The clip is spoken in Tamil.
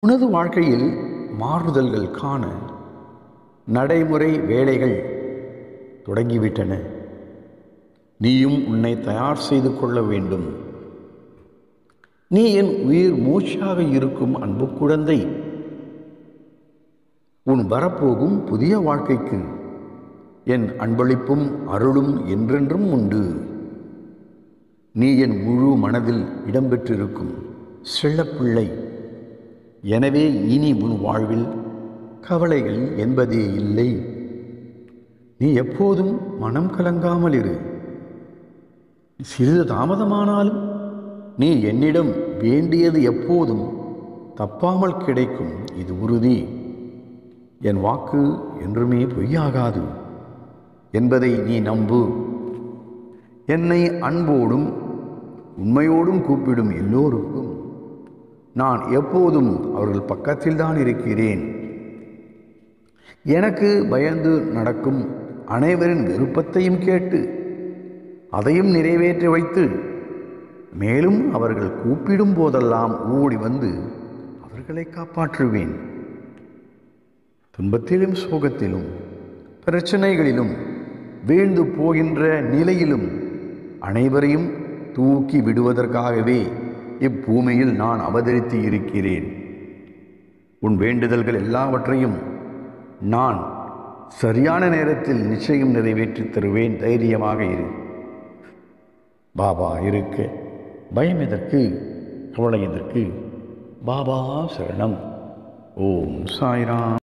உனது வாழ்க்கையில் மாறுதல்கள் காண நடைமுறை வேலைகள் தொடங்கிவிட்டன நீயும் உன்னை தயார் செய்து கொள்ள வேண்டும் நீ என் உயிர் மூச்சாக இருக்கும் அன்பு குழந்தை உன் வரப்போகும் புதிய வாழ்க்கைக்கு என் அன்பளிப்பும் அருளும் என்றென்றும் உண்டு நீ என் முழு மனதில் இடம்பெற்றிருக்கும் செல்லப்பிள்ளை எனவே இனி உன் வாழ்வில் கவலைகள் என்பதே இல்லை நீ எப்போதும் மனம் கலங்காமல் இரு சிறிது தாமதமானாலும் நீ என்னிடம் வேண்டியது எப்போதும் தப்பாமல் கிடைக்கும் இது உறுதி என் வாக்கு என்றுமே பொய்யாகாது என்பதை நீ நம்பு என்னை அன்போடும் உண்மையோடும் கூப்பிடும் எல்லோருக்கும் நான் எப்போதும் அவர்கள் பக்கத்தில்தான் இருக்கிறேன் எனக்கு பயந்து நடக்கும் அனைவரின் விருப்பத்தையும் கேட்டு அதையும் நிறைவேற்றி வைத்து மேலும் அவர்கள் கூப்பிடும் போதெல்லாம் ஓடி வந்து அவர்களை காப்பாற்றுவேன் துன்பத்திலும் சோகத்திலும் பிரச்சனைகளிலும் வீழ்ந்து போகின்ற நிலையிலும் அனைவரையும் தூக்கி விடுவதற்காகவே இப்பூமியில் நான் அவதரித்து இருக்கிறேன் உன் வேண்டுதல்கள் எல்லாவற்றையும் நான் சரியான நேரத்தில் நிச்சயம் நிறைவேற்றித் தருவேன் தைரியமாக இரு பாபா இருக்க பயம் எதற்கு கவலை எதற்கு பாபா சரணம் ஓம் சாய்ராம்